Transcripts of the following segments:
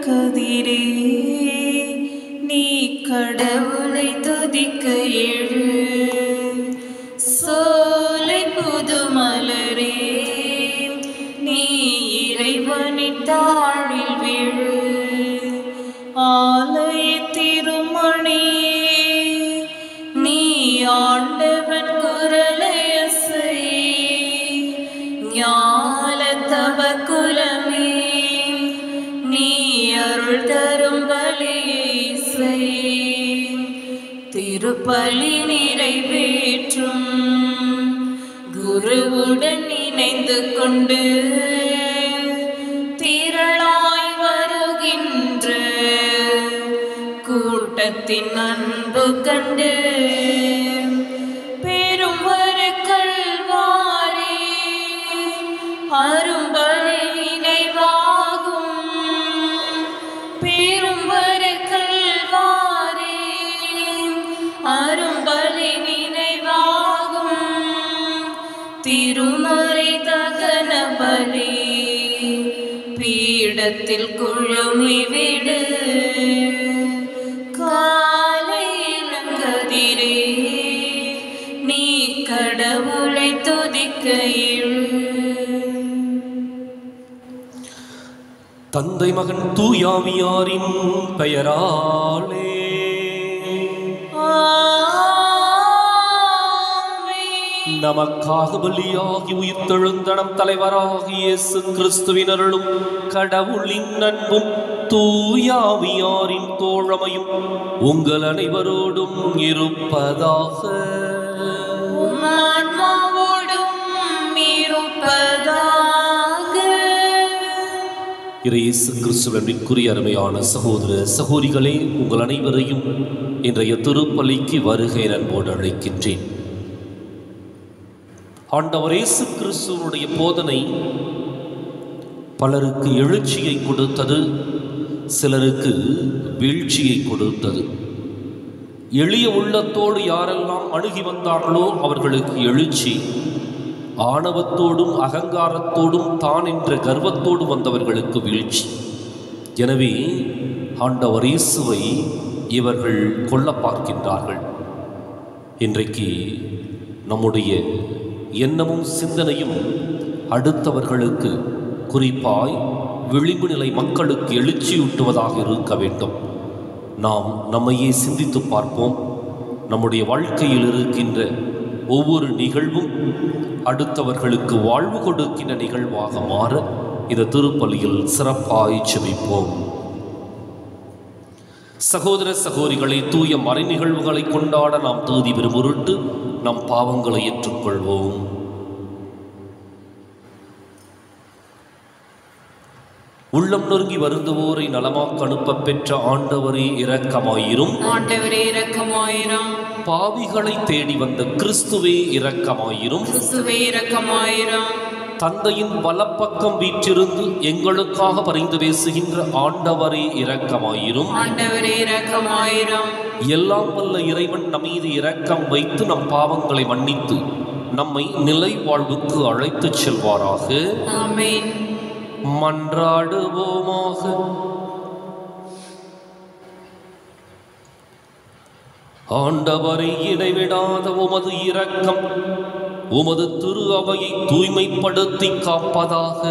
கதிரே நீ கடவுளை துதிக்க எழு சோலை புது மலரே நீ இறைவனின் தாழில் விழு ஆலய திருமணியே நீ ஆண்டவன் குரலையசை ஞால தவ குலமே நீ அருள் தரும் பலியை திருப்பலி நிறைவேற்றும் குருவுடன் இணைந்து கொண்டு திரளாய் வருகின்ற கூட்டத்தின் அன்பு கண்டு பெரும் வருக்கள் வாரே அரும்பலி நினைவாகும் பெரும் வருக்கள் வாரே அரும்பலி நினைவாகும் திருமறை தகன பலி பீடத்தில் குழுமி விடு காலை இளங்கதிரே நீ கடவுளை துதிக்க எழு தந்தை மகன் தூயாவியாரின் பெயராலே ஆமென். நமக்காக பலியாகி உயிர்த்தெழுந்தனம் தலைவராகி இயேசு கிறிஸ்துவின் அருளும் கடவுளின் அன்பும் தூயாவியாரின் தோழமையும் உங்கள் அனைவரோடும் இருப்பதாக உம் ஆன்மாவோடும் இருப்பதாக இயேசு கிறிஸ்துவனுக்குரிய அருமையான சகோதர சகோதரிகளே உங்கள் அனைவரையும் இன்றைய திருப்பலிக்கு வருகை அன்போடு அழைக்கின்றேன் ஆண்டவர் இயேசு கிறிஸ்துவனுடைய போதனை பலருக்கு எழுச்சியை கொடுத்தது சிலருக்கு வீழ்ச்சியை கொடுத்தது எளிய உள்ளத்தோடு யாரெல்லாம் அணுகி வந்தார்களோ அவர்களுக்கு எழுச்சி ஆணவத்தோடும் அகங்காரத்தோடும் தான் என்ற கர்வத்தோடு வந்தவர்களுக்கு வீழ்ச்சி எனவே ஆண்டவர் இயேசுவை இவர்கள் கொல்ல பார்க்கின்றார்கள் இன்றைக்கு நம்முடைய எண்ணமும் சிந்தனையும் அடுத்தவர்களுக்கு குறிப்பாய் விளிம்பு நிலை மக்களுக்கு எழுச்சியூட்டுவதாக இருக்க வேண்டும் நாம் நம்மையே சிந்தித்து பார்ப்போம் நம்முடைய வாழ்க்கையில் இருக்கின்ற ஒவ்வொரு நிகழ்வும் அடுத்தவர்களுக்கு வாழ்வு கொடுக்கின்ற நிகழ்வாக மாற இந்த திருப்பலியில் சிறப்பாய் செபிப்போம் சகோதர சகோதரிகளை தூய மறை நிகழ்வுகளை கொண்டாட நாம் தகுதி பெறும் பொருட்டு நம் பாவங்களை ஏற்றுக்கொள்வோம் உள்ளம் நொறுங்கி வருந்துவோரை நலமாக்க அனுப்பப் பெற்ற ஆண்டவரே இரக்கமாயிரும் ஆண்டவரே இரக்கமாயிரம் பாவிகளை தேடி வந்த கிறிஸ்துவே இரக்கமாயிரும் கிறிஸ்துவே இரக்கமாயிரம் தந்தையின் வலப்பக்கம் வீற்றிருந்து எங்களுக்காக பரிந்து பேசுகின்ற ஆண்டவரே இரக்கமாயிரும் ஆண்டவரே இரக்கமாயிரம் எல்லாம் வல்ல இறைவன் நம்மீது இரக்கம் வைத்து நம் பாவங்களை மன்னித்து நம்மை நிலை வாழ்வுக்கு அழைத்துச் செல்வாராக ஆமென் மன்றாடுவோமாக ஆண்டவரை இடைவிடாத உமது இரக்கம் உமது திரு அவையை தூய்மைப்படுத்தி காப்பதாக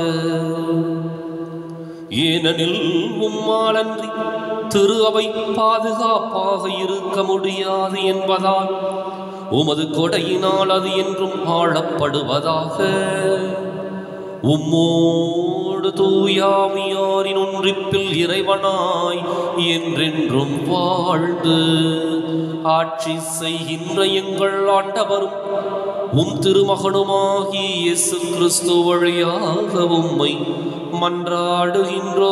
ஏனெனில் உம்மாலன்றி திரு அவை பாதுகாப்பாக இருக்க முடியாது என்பதால் உமது கொடையினால் அது என்றும் ஆளப்படுவதாக உம்மோடு தூயாமியாரின் ஒன்றிப்பில் இறைவனாய் என்றென்றும் வாழ்ந்து ஆட்சி செய்கின்ற எங்கள் ஆண்டவரும் உம் திருமகனுமாகி இயேசு கிறிஸ்து வழியாக உம்மை மன்றாடுகின்றோ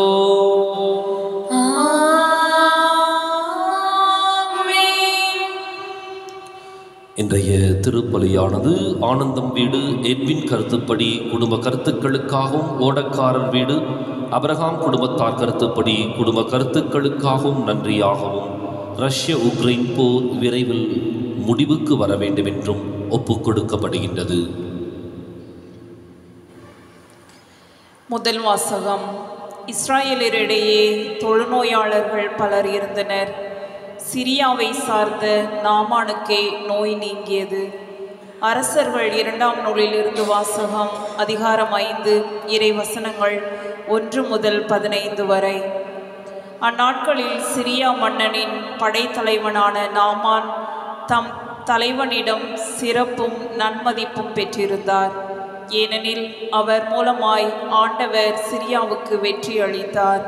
ஆமென் இன்றைய திருப்பலியானது ஆனந்தம் வீடு எட்வின் கருத்துப்படி குடும்ப கருத்துக்களுக்காகவும் ஓடக்காரர் வீடு அபிரகாம் குடும்பத்தார் கருத்துப்படி குடும்ப கருத்துக்களுக்காகவும் நன்றியாகவும் ரஷ்ய உக்ரைன் போர் விரைவில் முடிவுக்கு வர வேண்டும் என்றும் ஒப்புக் கொடுக்கப்படுகின்றது முதல் வாசகம் இஸ்ராயலரிடையே தொழுநோயாளர்கள் பலர் இருந்தனர் சிரியாவை சார்ந்த நாமானுக்கே நோய் நீங்கியது அரசர்கள் இரண்டாம் நூலிலிருந்து வாசகம் அதிகாரம் ஐந்து இறை வசனங்கள் ஒன்று முதல் பதினைந்து வரை அந்நாட்களில் சிரியா மன்னனின் படைத்தலைவனான நாமான் தம் தலைவனிடம் சிறப்பும் நன்மதிப்பும் பெற்றிருந்தார் ஏனெனில் அவர் மூலமாய் ஆண்டவர் சிரியாவுக்கு வெற்றி அளித்தார்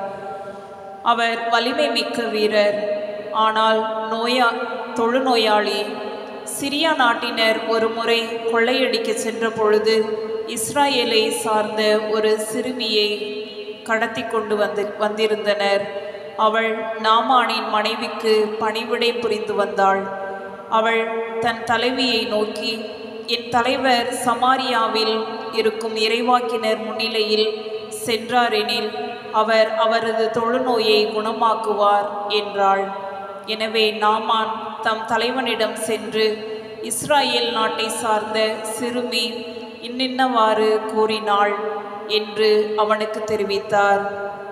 அவர் வலிமை மிக்க வீரர் ஆனால் நோயா தொழுநோயாளி சிரியா நாட்டினர் ஒரு முறை கொள்ளையடிக்க சென்ற பொழுது இஸ்ராயேலை சார்ந்த ஒரு சிறுமியை கடத்தி கொண்டு வந்து வந்திருந்தனர் அவள் நாமானின் மனைவிக்கு பணிவிடை புரிந்து வந்தாள் அவள் தன் தலைவியை நோக்கி என் தலைவர் சமாரியாவில் இருக்கும் இறைவாக்கினர் முன்னிலையில் சென்றாரெனில் அவர் அவரது தொழுநோயை குணமாக்குவார் என்றாள் எனவே நாமான் தம் தலைவனிடம் சென்று இஸ்ராயேல் நாட்டை சார்ந்த சிறுமி இன்னின்னவாறு கூறினாள் என்று அவனுக்கு தெரிவித்தார்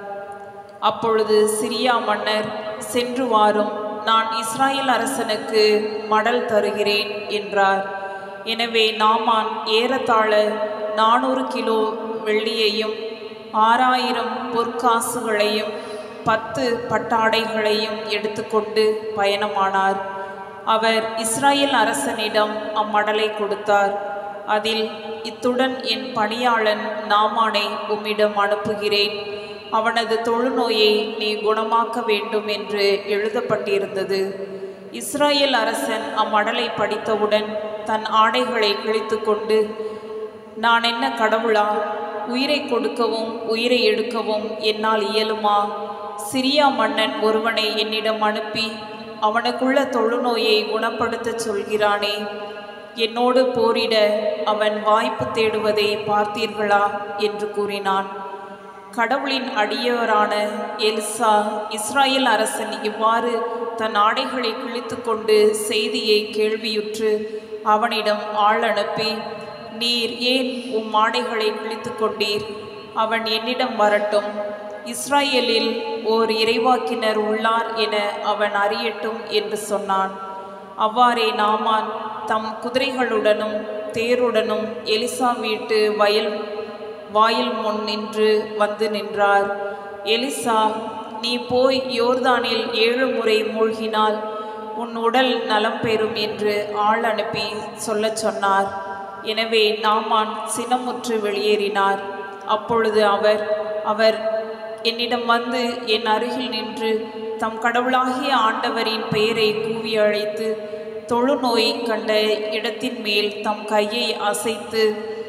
அப்பொழுது சிரியா மன்னர் சென்று வாரும் நான் இஸ்ராயேல் அரசனுக்கு மடல் தருகிறேன் என்றார் எனவே நாமான் ஏறத்தாழ நானூறு கிலோ வெள்ளியையும் ஆறாயிரம் பொற்காசுகளையும் பத்து பட்டாடைகளையும் எடுத்துக்கொண்டு பயணமானார் அவர் இஸ்ராயேல் அரசனிடம் அம்மடலை கொடுத்தார் அதில் இத்துடன் என் பணியாளன் நாமானை உம்மிடம் அனுப்புகிறேன் அவனது தொழுநோயை நீ குணமாக்க வேண்டும் என்று எழுதப்பட்டிருந்தது இஸ்ராயேல் அரசன் அம்மடலை படித்தவுடன் தன் ஆடைகளை கிழித்து கொண்டு நான் என்ன கடவுளா உயிரை கொடுக்கவும் உயிரை எடுக்கவும் என்னால் இயலுமா சிரியா மன்னன் ஒருவனை என்னிடம் அனுப்பி அவனுக்குள்ள தொழுநோயை குணப்படுத்தச் சொல்கிறானே என்னோடு போரிட அவன் வாய்ப்பு தேடுவதை பார்த்தீர்களா என்று கூறினான் கடவுளின் அடியவரான எல்சா இஸ்ராயேல் அரசன் இவ்வாறு தன் ஆடைகளை கிழித்து கொண்டு செய்தியை கேள்வியுற்று அவனிடம் ஆள் அனுப்பி நீர் ஏன் உம் ஆடைகளை கிழித்து கொண்டீர் அவன் என்னிடம் வரட்டும் இஸ்ராயேலில் ஓர் இறைவாக்கினர் உள்ளார் என அவன் அறியட்டும் என்று சொன்னான் அவ்வாறே நாமான் தம் குதிரைகளுடனும் தேருடனும் எலிசா வீட்டு வயல் வாயில் முன் நின்று வந்து நின்றார் எலிசா நீ போய் யோர்தானில் ஏழு முறை மூழ்கினால் உன் உடல் நலம் பெறும் என்று ஆள் அனுப்பி சொல்லச் சொன்னார் எனவே நாமான் சினமுற்று வெளியேறினார் அப்பொழுது அவர் அவர் என்னிடம் வந்து என் அருகில் நின்று தம் கடவுளாகிய ஆண்டவரின் பெயரை கூவி அழைத்து தொழுநோய் கண்ட இடத்தின் மேல் தம் கையை அசைத்து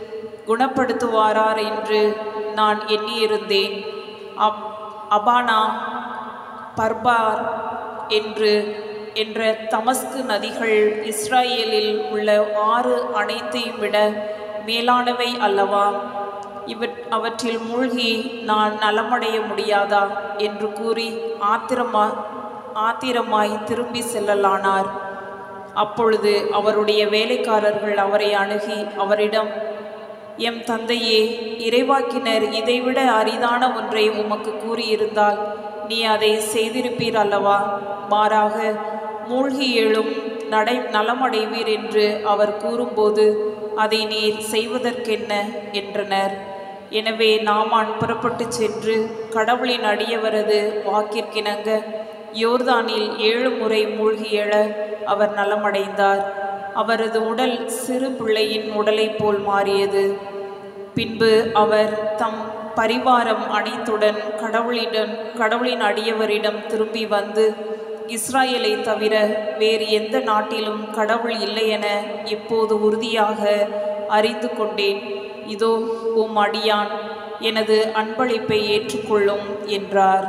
குணப்படுத்துவாரார் என்று நான் எண்ணியிருந்தேன் அப் அபானா பர்பார் என்று என்ற தமஸ்கு நதிகள் இஸ்ராயேலில் உள்ள ஆறு அனைத்தையும் விட மேலானவை அல்லவா இவற் அவற்றில் மூழ்கி நான் நலமடைய முடியாதா என்று கூறி ஆத்திரமா ஆத்திரமாய் திரும்பி செல்லலானார் அப்பொழுது அவருடைய வேலைக்காரர்கள் அவரை அணுகி அவரிடம் எம் தந்தையே இறைவாக்கினர் இதைவிட அரிதான ஒன்றை உமக்கு கூறியிருந்தால் நீ அதை செய்திருப்பீர் அல்லவா மாறாக மூழ்கி எழும் நடை நலமடைவீர் என்று அவர் கூறும்போது அதை நீர் செய்வதற்கென்ன என்றனர் எனவே நாமான் புறப்பட்டு சென்று கடவுளின் அடியவரது வாக்கிற்கிணங்க யோர்தானில் ஏழு முறை மூழ்கி எழ அவர் நலமடைந்தார் அவரது உடல் சிறு பிள்ளையின் உடலைப் போல் மாறியது பின்பு அவர் தம் பரிவாரம் அனைத்துடன் கடவுளிடம் கடவுளின் அடியவரிடம் திரும்பி வந்து இஸ்ராயேலை தவிர வேறு எந்த நாட்டிலும் கடவுள் இல்லை என இப்போது உறுதியாக அறிந்து கொண்டேன் இதோ உம் அடியான் எனது அன்பளிப்பை ஏற்றுக்கொள்ளும் என்றார்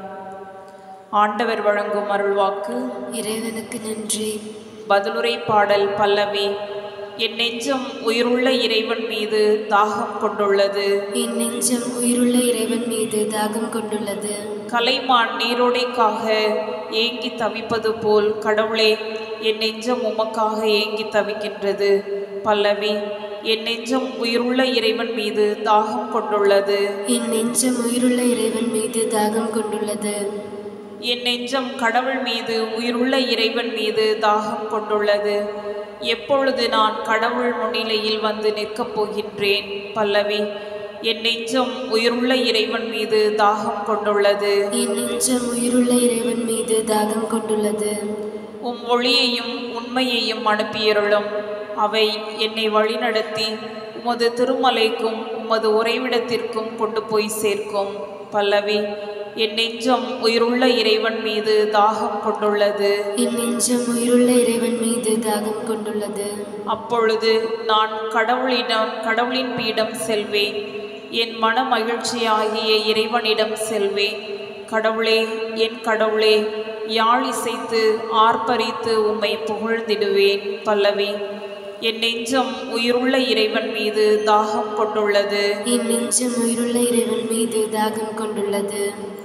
ஆண்டவர் வழங்கும் அருள்வாக்கு இறைவனுக்கு நன்றி பதிலுரை பாடல் பல்லவி என் நெஞ்சம் உயிருள்ள இறைவன் மீது தாகம் கொண்டுள்ளது என் நெஞ்சம் உயிருள்ள இறைவன் மீது தாகம் கொண்டுள்ளது கலைமான் நீரோடைக்காக ஏங்கி தவிப்பது போல் கடவுளே என் நெஞ்சம் உமக்காக ஏங்கி தவிக்கின்றது பல்லவி என் நெஞ்சம் உயிருள்ள இறைவன் மீது தாகம் கொண்டுள்ளது என் நெஞ்சம் உயிருள்ள இறைவன் மீது தாகம் கொண்டுள்ளது என் நெஞ்சம் கடவுள் மீது உயிருள்ள இறைவன் மீது தாகம் கொண்டுள்ளது எப்பொழுது நான் கடவுள் முன்னிலையில் வந்து நிற்கப் போகின்றேன் பல்லவி என் நெஞ்சம் உயிருள்ள இறைவன் மீது தாகம் கொண்டுள்ளது என் நெஞ்சம் உயிருள்ள இறைவன் மீது தாகம் கொண்டுள்ளது உம் ஒளியையும் உண்மையையும் அனுப்பியருளும் அவை என்னை வழிநடத்தி உமது திருமலைக்கும் உமது உறைவிடத்திற்கும் கொண்டு போய் சேர்க்கும் பல்லவி என் நெஞ்சம் உயிருள்ள இறைவன் மீது தாகம் கொண்டுள்ளது என் நெஞ்சம் உயிருள்ள இறைவன் மீது தாகம் கொண்டுள்ளது அப்பொழுது நான் கடவுளிடம் கடவுளின் பீடம் செல்வேன் என் மன மகிழ்ச்சியாகிய இறைவனிடம் செல்வேன் கடவுளே என் கடவுளே யாழ் இசைத்து ஆர்ப்பரித்து உம்மை புகழ்ந்திடுவேன் பல்லவி என் நெஞ்சம் உயிருள்ள இறைவன் மீது தாகம் கொண்டுள்ளது என் நெஞ்சம் உயிருள்ள இறைவன் மீது தாகம் கொண்டுள்ளது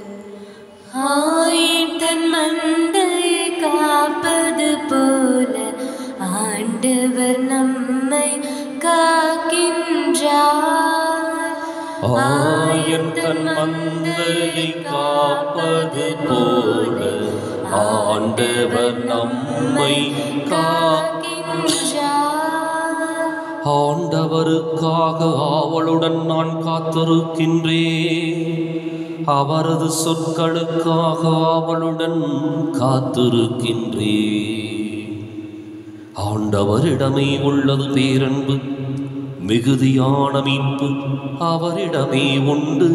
ஆயின் தன் மந்தையை காப்பது போல ஆண்டவர் நம்மை காக்கின்றார் ஆயன் தன் மந்தையை காப்பது போல ஆண்டவர் நம்மை காக்கின்றார் ஆண்டவருக்காக ஆவலுடன் நான் காத்திருக்கின்றேன் அவரது சொற்களுக்காக ஆவலுடன் காத்திருக்கின்றேன் ஆண்டவரிடமே உள்ளது பேரன்பு மிகுதியான மீட்பு அவரிடமே உண்டு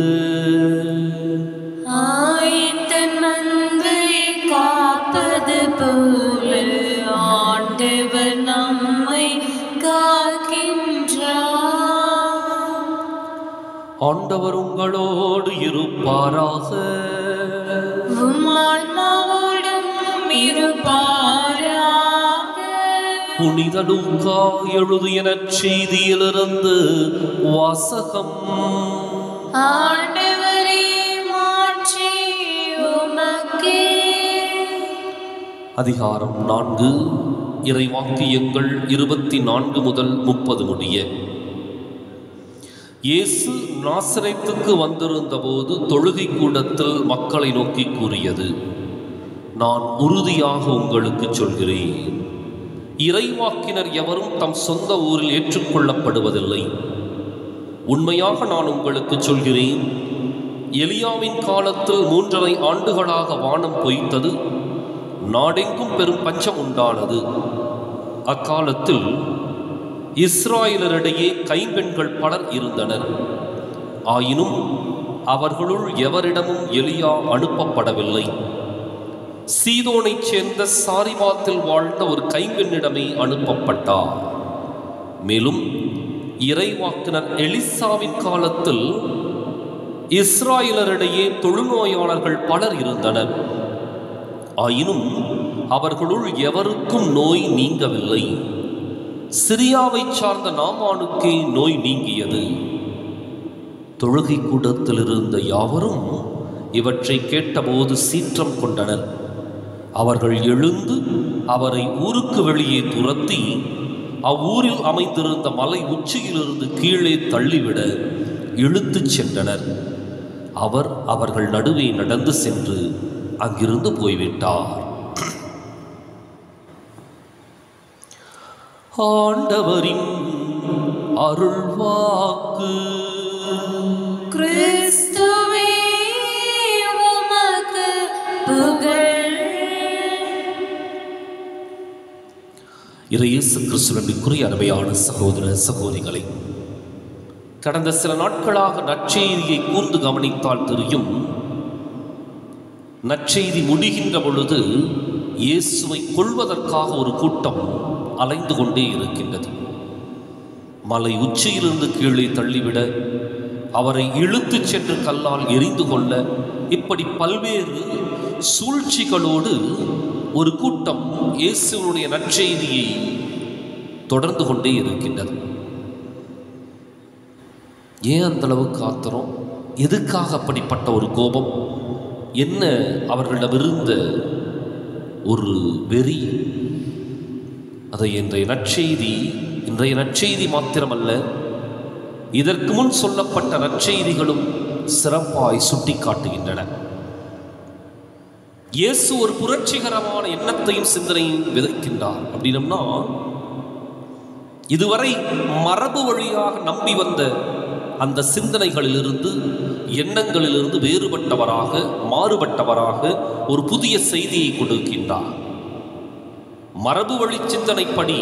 ஆயத்தன் மந்தையை காப்பது போல ஆண்டவர் நம்மை காக்கின்றார் ஆண்டவர் உங்களோடு இருப்பாராக உம் ஆன்மாவோடும் இருப்பாராக புனித லூக்கா எழுதிய செய்தியிலிருந்து வாசகம் ஆண்டவரே மாற்றி உமக்கே அதிகாரம் நான்கு இறைவாக்கியங்கள் இருபத்தி நான்கு முதல் முப்பது முடிய இயேசு நாசரைத்துக்கு வந்திருந்தபோது தொழுகை கூடத்தில் மக்களை நோக்கி கூறியது நான் உறுதியாக உங்களுக்கு சொல்கிறேன் இறைவாக்கினர் எவரும் தம் சொந்த ஊரில் ஏற்றுக்கொள்ளப்படுவதில்லை உண்மையாக நான் உங்களுக்கு சொல்கிறேன் எலியாவின் காலத்தில் மூன்றரை ஆண்டுகளாக வானம் பொய்த்தது நாடெங்கும் பெரும் பஞ்சம் உண்டானது அக்காலத்தில் இஸ்ராயலரிடையே கைம்பெண்கள் பலர் இருந்தனர் ஆயினும் அவர்களுள் எவரிடமும் எலியா அனுப்பப்படவில்லை சீதோனைச் சேர்ந்த சாரிபாத்தில் வாழ்ந்த ஒரு கைம்பெண்ணிடமே அனுப்பப்பட்டார் மேலும் இறைவாக்கினர் எலிசாவின் காலத்தில் இஸ்ராயலரிடையே தொழுநோயாளர்கள் பலர் இருந்தனர் ஆயினும் அவர்களுள் எவருக்கும் நோய் நீங்கவில்லை சிரியாவைச் சார்ந்த நாமானுக்கே நோய் நீங்கியது தொழுகை கூடத்தில் இருந்த யாவரும் இவற்றை கேட்டபோது சீற்றம் கொண்டனர் அவர்கள் எழுந்து அவரை ஊருக்கு வெளியே துரத்தி அவ்வூரில் அமைந்திருந்த மலை உச்சியிலிருந்து கீழே தள்ளிவிட இழுத்துச் சென்றனர் அவர் அவர்கள் நடுவே நடந்து சென்று அங்கிருந்து போய்விட்டார் ஆண்டவரின் அருள்வாக்கு கிறிஸ்துவே உமக்கு புகழ் இறையேசு கிறிஸ்துவனுக்குரிய அருமையான சகோதர சகோதரிகளை கடந்த சில நாட்களாக நற்செய்தியை கூர்ந்து கவனித்தால் தெரியும் நற்செய்தி முடிகின்ற பொழுது இயேசுவை கொள்வதற்காக ஒரு கூட்டம் அலைந்து கொண்டே இருக்கின்றது மலை உச்சியிலிருந்து கீழே தள்ளிவிட அவரை இழுத்துச் சென்று கல்லால் எரிந்து கொள்ள இப்படி பல்வேறு சூழ்ச்சிகளோடு ஒரு கூட்டம் இயேசுவனுடைய நற்செய்தியை தொடர்ந்து கொண்டே இருக்கின்றது ஏன் அந்த அளவுக்கு ஆத்திரம் எதுக்காக அப்படிப்பட்ட ஒரு கோபம் என்ன அவர்களிடமிருந்த ஒரு வெறி அதை இன்றைய நற்செய்தி இன்றைய நற்செய்தி மாத்திரமல்ல இதற்கு முன் சொல்லப்பட்ட நற்செய்திகளும் சிறப்பாய் சுட்டிக்காட்டுகின்றன இயேசு ஒரு புரட்சிகரமான எண்ணத்தையும் சிந்தனையும் விதைக்கின்றார் அப்படின்னம்னா இதுவரை மரபு வழியாக நம்பி வந்த அந்த சிந்தனைகளிலிருந்து எண்ணங்களிலிருந்து வேறுபட்டவராக மாறுபட்டவராக ஒரு புதிய செய்தியை கொடுக்கின்றார் மரபு வழி சிந்தனைப்படி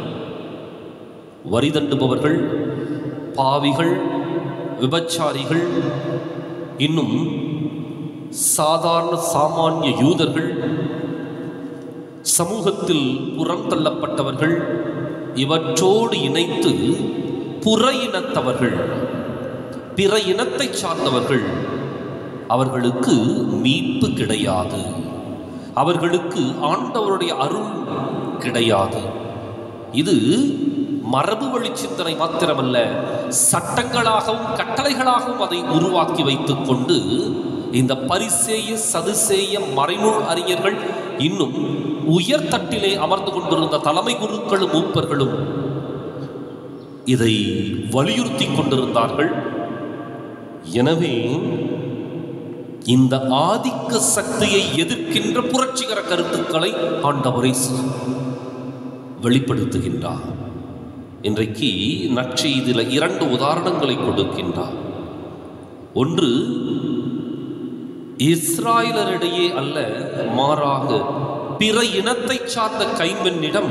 வரி தண்டுபவர்கள் பாவிகள் விபச்சாரிகள் இன்னும் சாதாரண சாமானிய யூதர்கள் சமூகத்தில் புறம் தள்ளப்பட்டவர்கள் இவற்றோடு இணைத்து புற இனத்தவர்கள் பிற இனத்தை சார்ந்தவர்கள் அவர்களுக்கு மீட்பு கிடையாது அவர்களுக்கு ஆண்டவருடைய அருள் கிடையாது இது மரபு வழி சிந்தனை மாத்திரமல்ல சட்டங்களாகவும் கட்டளைகளாகவும் அதை உருவாக்கி வைத்துக் கொண்டு இந்த பரிசேய சதுசேய மறைநூல் அறிஞர்கள் இன்னும் உயர் தட்டிலே அமர்ந்து கொண்டிருந்த தலைமை குருக்களும் மூப்பர்களும் இதை வலியுறுத்தி கொண்டிருந்தார்கள் எனவே இந்த ஆதிக்க சக்தியை எதிர்க்கின்ற புரட்சிகர கருத்துக்களை ஆண்டவரை வெளிப்படுத்துகின்றார் இன்றைக்கு நற்செய்தியில் இரண்டு உதாரணங்களை கொடுக்கின்றார் ஒன்று இஸ்ராயலரிடையே அல்ல மாறாக பிற இனத்தை சார்ந்த கைம்பெண்ணிடம்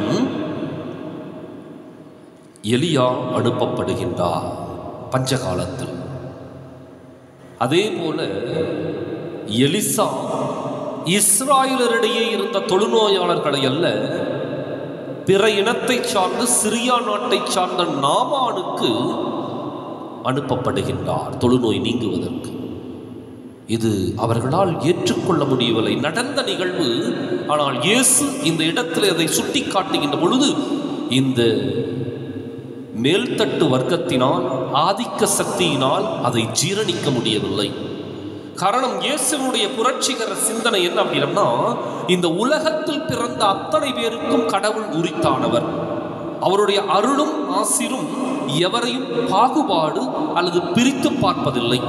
எலியா அனுப்பப்படுகின்றார் பஞ்சகாலத்தில் அதே போல எலிசா இஸ்ராயலரிடையே இருந்த தொழுநோயாளர்களை அல்ல பிற இனத்தை சார்ந்து சிரியா நாட்டை சார்ந்த நாமானுக்கு அனுப்பப்படுகின்றார் தொழுநோய் நீங்குவதற்கு இது அவர்களால் ஏற்றுக்கொள்ள முடியவில்லை நடந்த நிகழ்வு ஆனால் இயேசு இந்த இடத்தில் அதை சுட்டி காட்டுகின்ற பொழுது இந்த மேல்தட்டு வர்க்கத்தினால் ஆதிக்க சக்தியினால் அதை ஜீரணிக்க முடியவில்லை காரணம் இயேசுனுடைய புரட்சிகர சிந்தனை என்ன அப்படின்னா இந்த உலகத்தில் பிறந்த அத்தனை பேருக்கும் கடவுள் உரித்தானவர் அவருடைய அருளும் ஆசிரும் எவரையும் பாகுபாடு அல்லது பிரித்து பார்ப்பதில்லை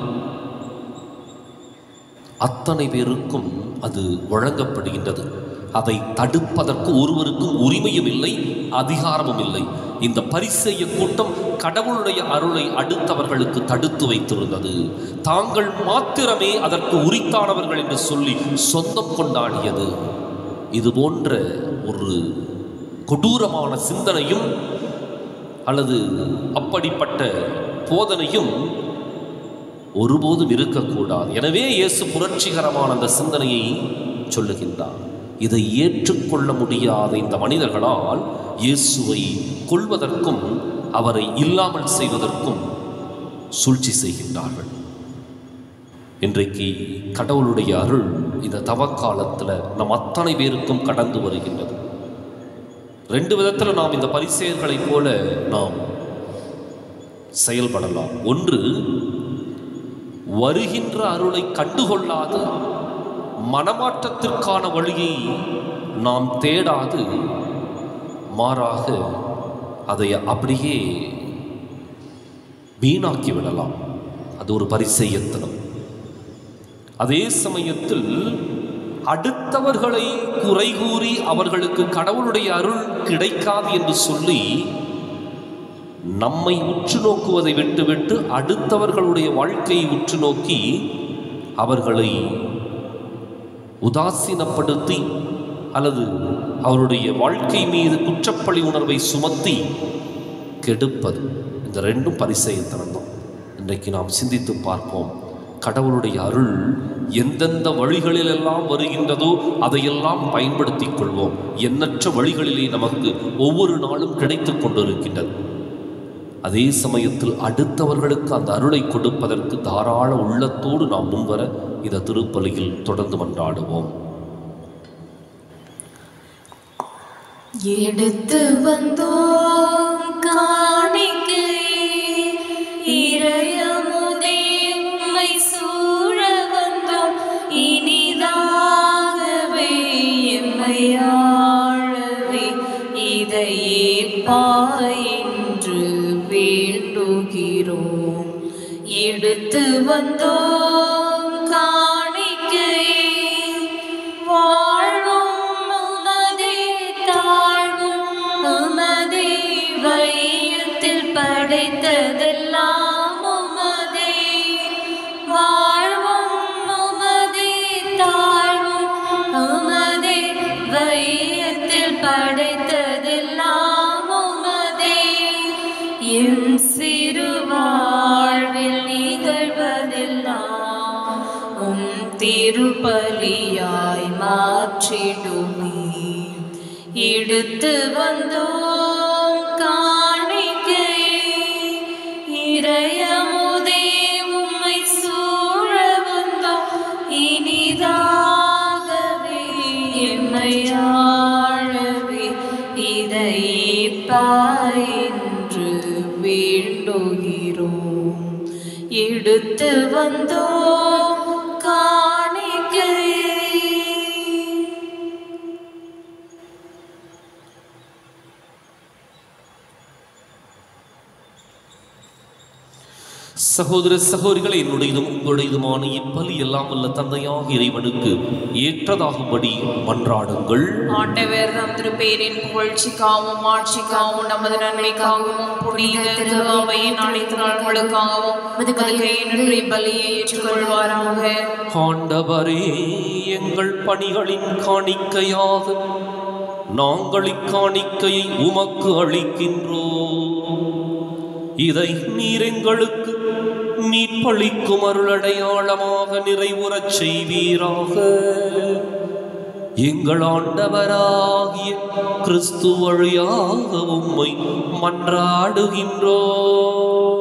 அத்தனை பேருக்கும் அது வழங்கப்படுகின்றது அதை தடுப்பதற்கு ஒருவருக்கும் உரிமையும் இல்லை அதிகாரமும் இல்லை இந்த பரிசெய்ய கூட்டம் கடவுளுடைய அருளை அடுத்தவர்களுக்கு தடுத்து வைத்திருந்தது தாங்கள் மாத்திரமே அதற்கு உரித்தானவர்கள் என்று சொல்லி சொந்தம் கொண்டாடியது இது போன்ற ஒரு கொடூரமான சிந்தனையும் அல்லது அப்படிப்பட்ட போதனையும் ஒருபோதும் இருக்கக்கூடாது எனவே இயேசு புரட்சிகரமான அந்த சிந்தனையை சொல்லுகின்றார் இதை ஏற்றுக்கொள்ள முடியாத இந்த மனிதர்களால் இயேசுவை கொள்வதற்கும் அவரை இல்லாமல் செய்வதற்கும் சூழ்ச்சி செய்கின்றார்கள் இன்றைக்கு கடவுளுடைய அருள் இந்த தவக்காலத்தில் நம் அத்தனை பேருக்கும் கடந்து வருகின்றது ரெண்டு விதத்தில் நாம் இந்த பரிசெயர்களைப் போல நாம் செயல்படலாம் ஒன்று வருகின்ற அருளை கண்டுகொள்ளாது மனமாற்றத்திற்கான வழியை நாம் தேடாது மாறாக அதை அப்படியே வீணாக்கி விடலாம் அது ஒரு பரிசெய்யத்தனம் அதே சமயத்தில் அடுத்தவர்களை குறை கூறி அவர்களுக்கு கடவுளுடைய அருள் கிடைக்காது என்று சொல்லி நம்மை உற்று நோக்குவதை விட்டுவிட்டு அடுத்தவர்களுடைய வாழ்க்கையை உற்று நோக்கி அவர்களை உதாசீனப்படுத்தி அல்லது அவருடைய வாழ்க்கை மீது குற்றப்பழி உணர்வை சுமத்தி கெடுப்பது இந்த ரெண்டும் பரிசெயத்தனம் தான் இன்றைக்கு நாம் சிந்தித்து பார்ப்போம் கடவுளுடைய அருள் எந்தெந்த வழிகளிலெல்லாம் வருகின்றதோ அதையெல்லாம் பயன்படுத்திக் கொள்வோம் எண்ணற்ற வழிகளிலே நமக்கு ஒவ்வொரு நாளும் கிடைத்துக் கொண்டிருக்கின்றது அதே சமயத்தில் அடுத்தவர்களுக்கு அந்த அருளை கொடுப்பதற்கு தாராள உள்ளத்தோடு நாம் முன்வர இந்த திருப்பலியில் தொடர்ந்து மன்றாடுவோம் எடுத்து வந்தோம் காணிக்கை இறையமுதே உம்மை சூழ வந்தோம் இனிதாகவே எம்மை ஆழவே இதை ஏற்பாய் என்று வேண்டுகிறோம் எடுத்து வந்தோம் காணிக்கையை வாழும் உமதே தாழ்வும் உமதே வையத்தில் படைத்ததெல்லாம் உமதே வாழ்வும் உமதே தாழ்வும் உமதே வையத்தில் படைத்ததெல்லாம் உமதே எம் சிறு வாழ்வில் நிகழ்வதெல்லாம் உம் திருப்பலியாய் மாற்றிடுமே எடுத்து வந்தோம் காணிக்கை இறையமுதே உம்மை சூழ வந்தோம் இனிதாகவே எம்மை ஆழவே இதை என்று வேண்டுகிறோம் எடுத்து வந்தோம் காணிக்கை சகோதர சகோதரிகளை என்னுடையதும் உங்களுடையதுமான இப்பலி எல்லாம் வல்ல தந்தையாக இறைவனுக்கு ஏற்றதாகும்படி மன்றாடுங்கள் ஆண்டவர் நம் திருப்பேரின் புகழ்ச்சிக்காகவும் ஆட்சிக்காகவும் நமது நன்மைக்காகவும் புனித திருவாவையின் அனைத்து நாட்களுக்காகவும் முதுகையினுடைய பலியை ஏற்றுக்கொள்வாராக ஆண்டவரே எங்கள் பணிகளின் காணிக்கையாக நாங்கள் இக்காணிக்கையை உமக்கு அளிக்கின்றோம் இதை நீர் எங்களுக்கு மீட்பளிக்கும் அருளடையாளமாக நிறைவுறச் செய்வீராக எங்கள் ஆண்டவராகிய கிறிஸ்து வழியாக உம்மை மன்றாடுகின்றோம்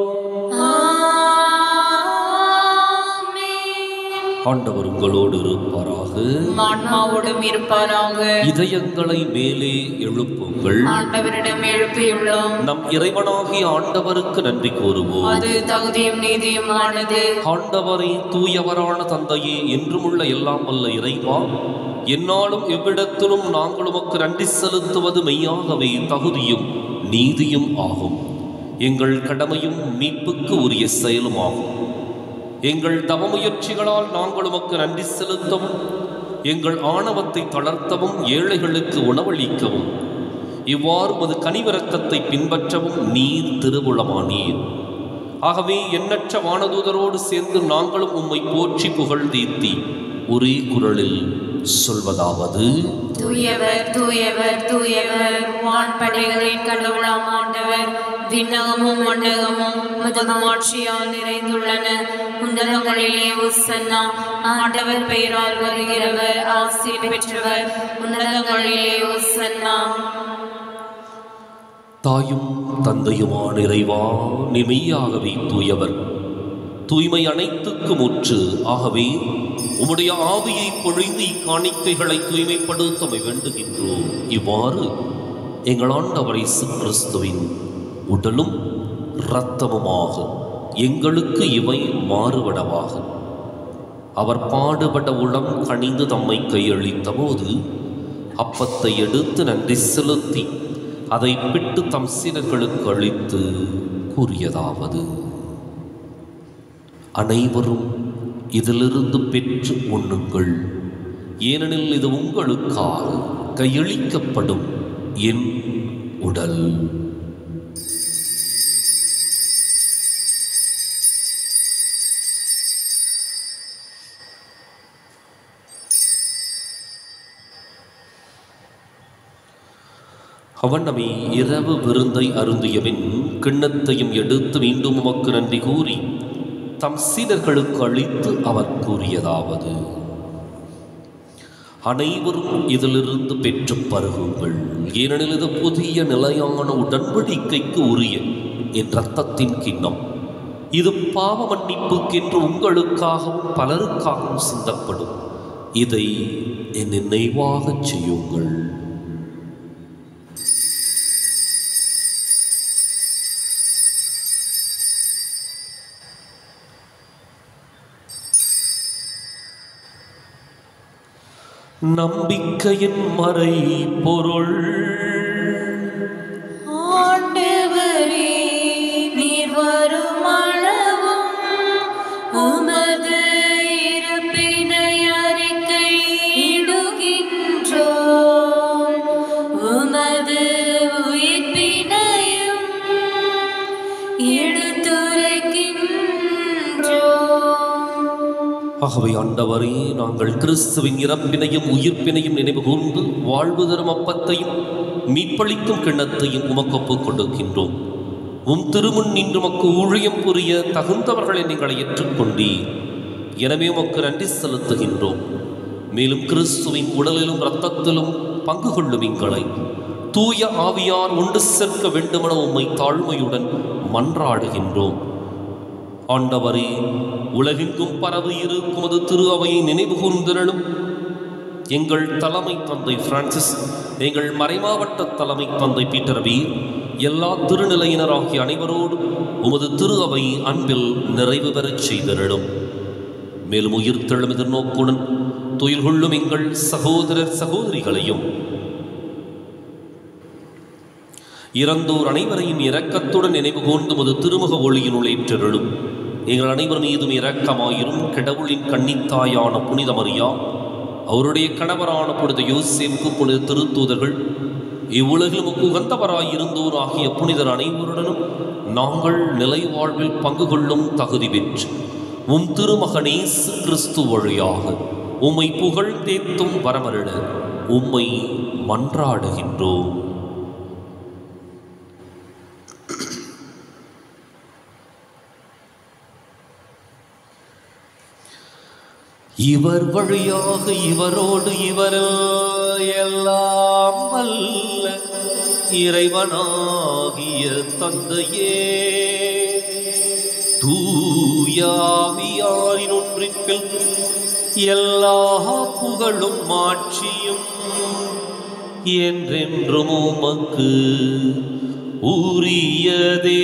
ஆண்டவர் உங்களோடு இருப்பாராக ஆன்மாவோடும் இருப்பாராக இதயங்களை மேலே எழுப்புங்கள் ஆண்டவரிடம் எழுப்பியுள்ளோம் நம் இறைவனாகிய ஆண்டவருக்கு நன்றி கூறுவோம் அது தகுதியும் நீதியுமானது ஆண்டவரே தூயவரான தந்தையே என்றுமுள்ள எல்லாம் வல்ல இறைவா என்னாலும் எவ்விடத்திலும் நாங்கள் உமக்கு நன்றி செலுத்துவது மெய்யாகவே தகுதியும் நீதியும் ஆகும் எங்கள் கடமையும் மீட்புக்கு உரிய செயலும் ஆகும் எங்கள் தவமுயற்சிகளால் நாங்கள் உமக்கு நன்றி செலுத்தவும் எங்கள் ஆணவத்தை தளர்த்தவும் ஏழைகளுக்கு உணவளிக்கவும் இவ்வாறு உமது கனிவிரக்கத்தை பின்பற்றவும் நீர் திருவுளமானீர் ஆகவே எண்ணற்ற வானதூதரோடு சேர்ந்து நாங்களும் உம்மை போற்றி புகழ் தீர்த்தி ஒரே குரலில் சொல்வதாவது தூயவர் தூயவர் தூயவர் வான்படைகளின் கடவுளாம் ஆண்டவர் விண்ணகமும் மண்டகமும் முதுமாட்சியால் நிறைந்துள்ளன உன்னதங்களிலே உசன்னா ஆண்டவர் பெயரால் வருகிறவர் ஆசி பெற்றவர் உன்னதங்களிலே உசன்னா தாயும் தந்தையுமான இறைவா நிமையாகவே தூயவர் தூய்மை அனைத்துக்கும் முற்று ஆகவே உம்முடைய ஆவியை பொழிந்து இக்காணிக்கைகளை தூய்மைப்படுத்தமை வேண்டுகின்றோம் இவ்வாறு எங்கள் ஆண்டவர் இயேசு கிறிஸ்துவின் உடலும் இரத்தமுமாக எங்களுக்கு இவை மாறுபடவாக அவர் பாடுபட உளம் கனிந்து தம்மை கையளித்த போது அப்பத்தை எடுத்து நன்றி செலுத்தி அதை பிட்டு தம் சீடர்களுக்கு அளித்து கூறியதாவது அனைவரும் இதிலிருந்து பெற்று உண்ணுங்கள் ஏனெனில் இது உங்களுக்காக கையளிக்கப்படும் என் உடல் அவன் நம்மை இரவு விருந்தை அருந்தியபின் கிண்ணத்தையும் எடுத்து மீண்டும் உமக்கு நன்றி கூறி தம் சீடர்களுக்கு அளித்து அவர் கூறியதாவது அனைவரும் இதிலிருந்து பெற்று பருகுங்கள் ஏனெனில் இது புதிய நிலையான உடன்படிக்கைக்கு உரிய என் இரத்தத்தின் கிண்ணம் இது பாவ மன்னிப்புக்கென்று உங்களுக்காகவும் பலருக்காகவும் சிந்தப்படும் இதை என் நினைவாகச் செய்யுங்கள் நம்பிக்கையின் மறை பொருள் ஆண்டவரே ஆகவே ஆண்டவரே நாங்கள் கிறிஸ்துவின் இறப்பினையும் உயிர்ப்பினையும் நினைவு கூர்ந்து வாழ்வு தரும் அப்பத்தையும் மீட்பளிக்கும் கிண்ணத்தையும் உமக்கு ஒப்புக் கொடுக்கின்றோம் உம் திருமுன் நின்று உமக்கு ஊழியம் புரிய தகுந்தவர்களை நீங்களை ஏற்றுக்கொண்டீர் எனவே உமக்கு நன்றி செலுத்துகின்றோம் மேலும் கிறிஸ்துவின் உடலிலும் இரத்தத்திலும் பங்கு கொள்ளும் எங்களை தூய ஆவியார் ஒன்று சேர்க்க வேண்டுமென உம்மை தாழ்மையுடன் மன்றாடுகின்றோம் ஆண்டவரே உலகெங்கும் பரவி இருக்கும் அது திரு அவையை நினைவு கூர்ந்திரளும் எங்கள் தலைமை தந்தை பிரான்சிஸ் எங்கள் மறைமாவட்ட தலைமை தந்தை பீட்டர் வி எல்லா திருநிலையினராகிய அனைவரோடும் உமது திரு அவை அன்பில் நிறைவு பெறச் செய்திருளும் மேலும் உயிர்த்தெழும் எதிர்நோக்குடன் துயில் கொள்ளும் எங்கள் சகோதரர் சகோதரிகளையும் இறந்தோர் அனைவரையும் இரக்கத்துடன் நினைவு கூர்ந்து முது திருமுக ஒளியினுள் ஏற்றருளும் எங்கள் அனைவர் மீதும் இரக்கமாயிரும் கடவுளின் கன்னித்தாயான புனித மரியா அவருடைய கணவரான புனித யோசேப்பு புனித திருத்தூதர்கள் இவ்வுலகில் உகந்தவராயிருந்தோர் ஆகிய புனிதர் அனைவருடனும் நாங்கள் நிலை வாழ்வில் பங்கு கொள்ளும் தகுதி பெற்று உம் திருமகனேசு கிறிஸ்து வழியாக உம்மை புகழ்ந்தேத்தும் வரமருட உம்மை மன்றாடுகின்றோம் இவர் வழியாக இவரோடு இவரோ எல்லாம் வல்ல இறைவனாகிய தந்தையே தூயாவியாரின் ஒன்றிற்கில் எல்லா புகழும் மாட்சியும் என்றென்றும் உமக்கு உரியதே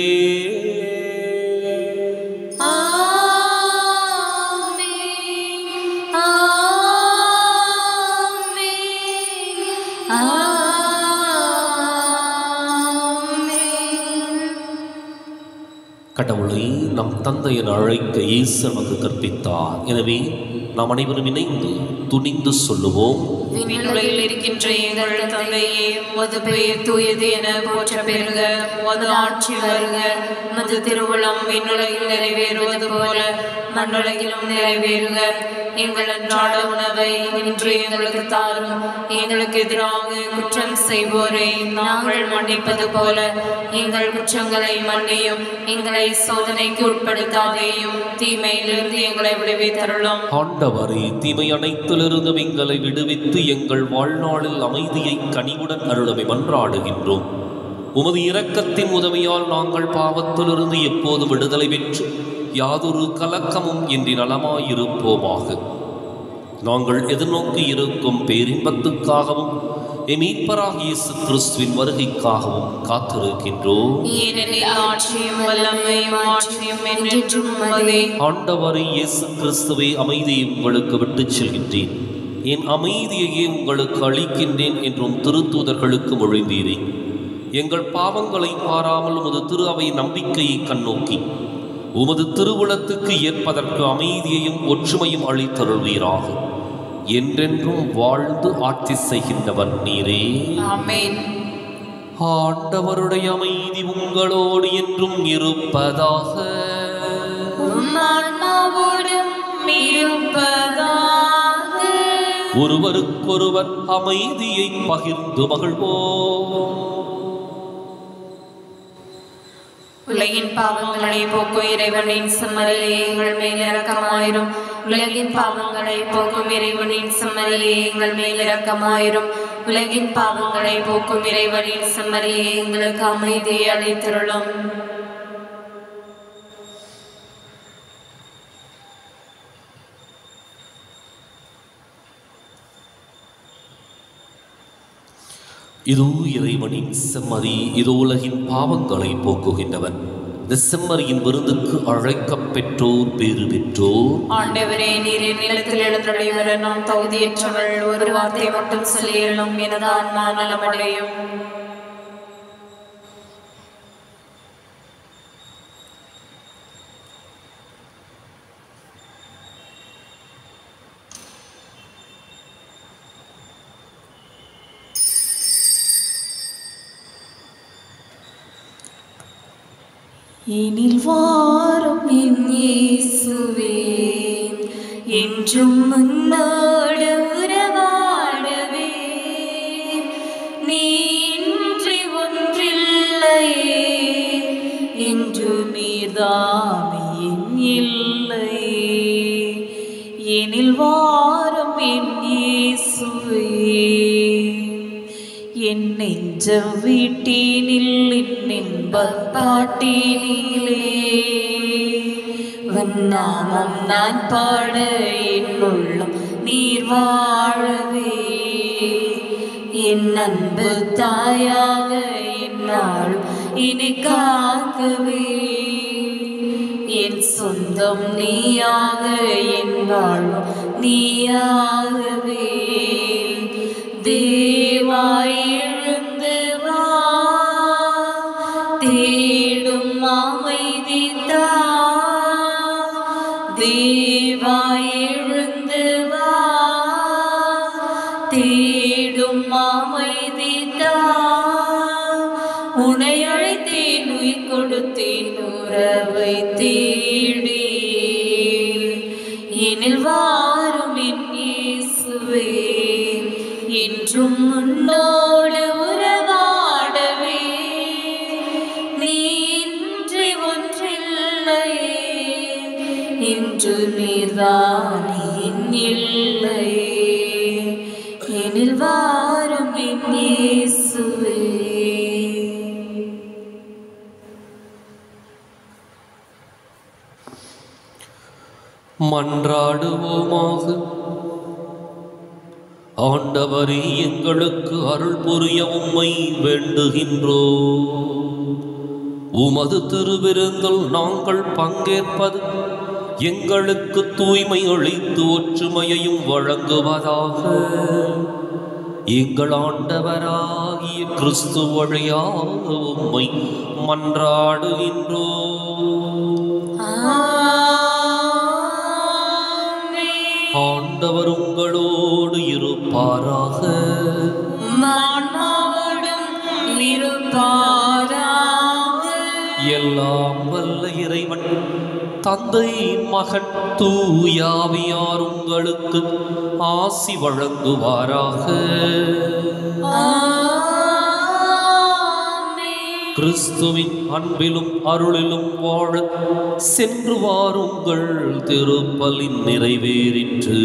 கடவுளை நம் தந்தை என அழைக்க இயேசு நமக்கு கற்பித்தார் எனவே நாம் அனைவரும் இணைந்து துணிந்து சொல்லுவோம் விண்ணுலகில் இருக்கின்ற எங்கள் தந்தையே உமது பெயர் தூயது என போற்ற பெறுக உமது ஆட்சி வருக உமது திருவுளம் விண்ணுலகில் நிறைவேறுவது போல மண்ணுலகிலும் நிறைவேறுக எங்கள் அன்றாட உணவை இன்று எங்களுக்கு தாரும் எங்களுக்கு எதிராக குற்றம் செய்வோரை நாங்கள் மன்னிப்பது போல எங்கள் குற்றங்களை மன்னியும் எங்களை சோதனைக்கு உட்படுத்தாதேயும் தீமையிலிருந்து எங்களை விடுவித்தருளும் ஆண்டவரே தீமை அனைத்திலிருந்தும் எங்களை விடுவித்து எங்கள் வாழ்நாளில் அமைதியை கனிவுடன் அருளவை மன்றாடுகின்றோம் உமது இரக்கத்தின் உதவியால் நாங்கள் பாவத்திலிருந்து எப்போதும் விடுதலை பெற்று யாதொரு கலக்கமும் இன்றி நலமாயிருப்போமாக நாங்கள் எதிர்நோக்கி இருக்கும் பேரின்பத்துக்காகவும் எமீட்பராகிய இயேசு கிறிஸ்துவின் வருகைக்காகவும் காத்திருக்கின்றோம் ஏனெனில் ஆட்சியும் வல்லமையும் ஆட்சியும் என்றென்றும் உமதே ஆண்டவரை இயேசு கிறிஸ்துவை அமைதியை உங்களுக்கு விட்டுச் செல்கின்றேன் என் அமைதியையே உங்களுக்கு அளிக்கின்றேன் என்றும் திருத்தூதர்களுக்கு மொழிந்தீரே எங்கள் பாவங்களை பாராமல் உமது திரு அவை நம்பிக்கையை கண்ணோக்கி உமது திருவுளத்துக்கு ஏற்பதற்கு அமைதியையும் ஒற்றுமையும் அளித்தருள்வீராக என்றென்றும் வாழ்ந்து ஆட்சி செய்கின்றவர் நீரே ஆமென் ஆண்டவருடைய அமைதி உங்களோடு என்றும் இருப்பதாக உம் ஆன்மாவோடும் இருப்பதாக ஒருவருக்கொருவர் அமைதியை பகிர்ந்து மகிழ்வோம் உலகின் பாவங்களை போக்கும் இறைவனின் செம்மறியே எங்கள் மேல் இரக்கமாயிரும் உலகின் பாவங்களை போக்கும் இறைவனின் செம்மறியே எங்கள் மேல் இரக்கமாயிரும் உலகின் பாவங்களை போக்கும் இறைவனின் செம்மறியே எங்களுக்கு அமைதியை அளித்திருளும் இதோ இறைவனின் செம்மறி இதோ உலகின் பாவங்களை போக்குகின்றவன் இந்த செம்மறியின் விருந்துக்கு அழைக்கப் பெற்றோர் பேறு பெற்றோர் ஆண்டவரே நீர் என் நிலத்தில் எழுந்தடைவர நான் தகுதியற்றவள் ஒரு வார்த்தை மட்டும் சொல்லியலும் எனது ஆன்மா நலமடையும் எனில் வாரும் என் இயேசுவே என்றும் முன்னோடு உறவாடவே நீ இன்றி ஒன்றில்லையே என்று நீர்தாமே என் இல்லை எனில் வாரும் என் இயேசுவே என் நெஞ்சம் வீட்டினில் இன்பப் பாட்டினிலே வண்ணாமம் நான் பாட என் உள்ளம் நீர் வாழவே என் அன்பு தாயாக என்னால் இனி காக்கவே என் சொந்தம் நீயாக என் வாழ்வும் நீயாகவே தேவாய் எழுந்து வா தேடும் அமைதி தா தேவாய் எழுந்து வா தேடும் அமைதி தா உனை அழைத்தேன் உயிர் கொடுத்தேன் உறவை தேடி எனில் வாரும் என் இயேசுவே என்றும் முன்னோடு உறவாடவே நீ இன்றி ஒன்றில்லையே என்று நீர்தானே என் இல்லையே எனில் வாரும் என் இயேசுவே மன்றாடுவோமாக ஆண்டவரே எங்களுக்கு அருள் புரிய உம்மை வேண்டுகின்றோ உமது திருவிருந்தில் நாங்கள் பங்கேற்பது எங்களுக்கு தூய்மை அளித்து ஒற்றுமையையும் வழங்குவதாக எங்கள் ஆண்டவராகிய கிறிஸ்து வழியாக உம்மை மன்றாடுகின்றோ ஆண்டவர் உங்களோடு இருப்பாராக மான்மாவோடும் இருப்பாராக எல்லாம் வல்ல இறைவன் தந்தை மகன் தூயாவியார் உங்களுக்கு ஆசி வழங்குவாராக ஆமென். கிறிஸ்துவின் அன்பிலும் அருளிலும் வாழ சென்று வாருங்கள் திருப்பலின் நிறைவேறிற்று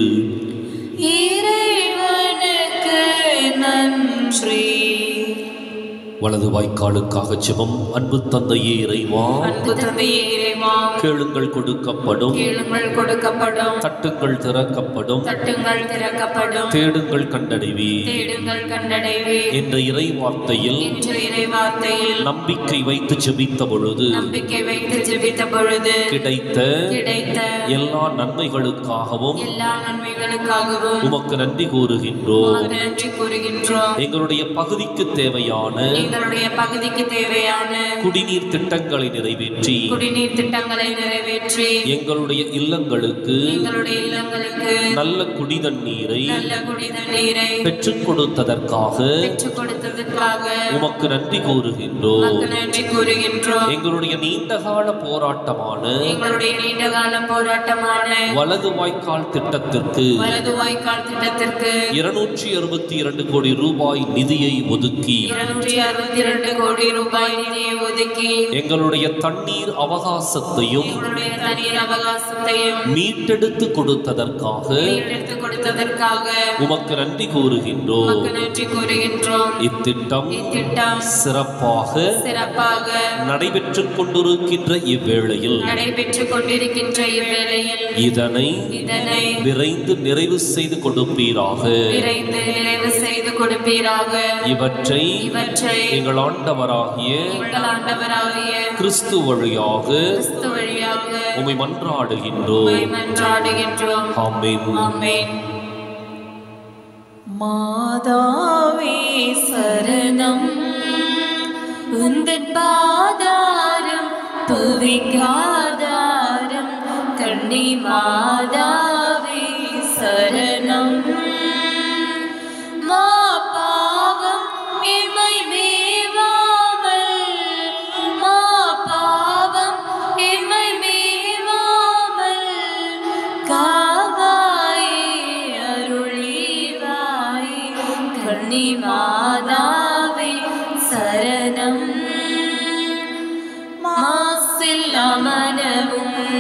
இறைவனுக்கு நன்றி வலது வாய்க்காலுக்காக ஜெபம் அன்பு தந்தையே இறைவா அன்பு தந்தையே இறைவா கேளுங்கள் கொடுக்கப்படும் கேளுங்கள் கொடுக்கப்படும் தட்டுங்கள் திறக்கப்படும் தட்டுங்கள் திறக்கப்படும் தேடுங்கள் கண்டடைவி தேடுங்கள் கண்டடைவே என்ற இறை வார்த்தையில் என்ற இறைவார்த்தையில் நம்பிக்கை வைத்து ஜெபித்த பொழுது நம்பிக்கை வைத்து ஜெபித்த பொழுது கிடைத்த கிடைத்த எல்லா நன்மைகளுக்காகவும் எல்லா நன்மைகளுக்காகவும் உமக்கு நன்றி கூறுகின்றோம் உமக்கு நன்றி கூறுகின்றோம் எங்களுடைய பகுதிக்கு தேவையான எங்களுடைய பகுதிக்கு தேவையான குடிநீர் திட்டங்களை நிறைவேற்றி குடிநீர் திட்டங்களை நிறைவேற்றி எங்களுடைய இல்லங்களுக்கு எங்களுடைய இல்லங்களுக்கு நல்ல குடிதண்ணீரை நல்ல குடி தண்ணீரை பெற்றுக் கொடுத்ததற்காக பெற்றுக் கொடுத்ததற்காக உமக்கு நன்றி கூறுகின்றோம் உமக்கு நன்றி கூறுகின்றோம் எங்களுடைய நீண்டகால போராட்டமான எங்களுடைய நீண்டகால போராட்டமான வலது வாய்க்கால் திட்டத்திற்கு வலது வாய்க்கால் திட்டத்திற்கு இருநூற்றி அறுபத்தி இரண்டு கோடி ரூபாய் நிதியை ஒதுக்கி இருநூற்றி அறுபத்தி இரண்டு கோடி ரூபாய் நிதியை ஒதுக்கி எங்களுடைய தண்ணீர் அவகாசத்தையும் எங்களுடைய தண்ணீர் அவகாசத்தையும் மீட்டெடுத்து கொடுத்ததற்காக மீட்டெடுத்து கொடுத்ததற்காக உமக்கு நன்றி கூறுகின்றோம் உமக்கு நன்றி கூறுகின்றோம் இத்திட்டம் இத்திட்டம் சிறப்பாக சிறப்பாக நடைபெற்றுக் கொண்டிருக்கின்ற இவ்வேளையில் நடைபெற்றுக் கொண்டிருக்கின்ற இவ்வேளையில் இதனை இதனை விரைந்து நிறைவு செய்து கொடுப்பீராக விரைந்து நிறைவு செய்து கொடுப்பீராக இவற்றை இவற்றை எங்கள் ஆண்டவராகிய எங்கள் ஆண்டவராகிய கிறிஸ்து வழியாக கிறிஸ்து வழியாக உம்மை மன்றாடுகின்றோம் உம்மை மன்றாடுகின்றோம் ஆமென் ஆமென் மாதாவே சரணம் உந்தன் பாதாரம் புவிக்காதாரம் கண்ணி மாதாவே சரணம் மா பாவம் இமை மேவாமல் மா பாவம் இமை மேவாமல் காவா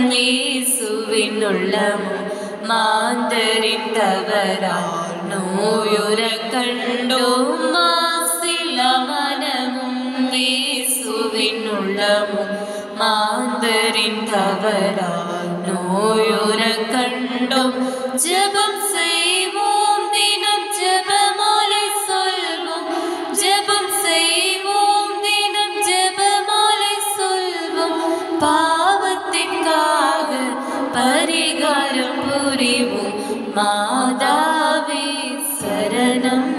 இயேசுவின் உள்ளமும் மாந்தரின் தவறால் நோயுற கண்டோம் மாசில மனமும் இயேசுவின் உள்ளமும் மாந்தரின் தவறால் நோயுற கண்டோம் ஜெபம் செய்வோம் தினம் ஜெபமாலை சொல்வோம் ஜெபம் செய்வோம் தினம் ஜெபமாலை சொல்வோம் பாவத்திற்காக பரிகாரம் புரிவோம் மாதாவே சரணம்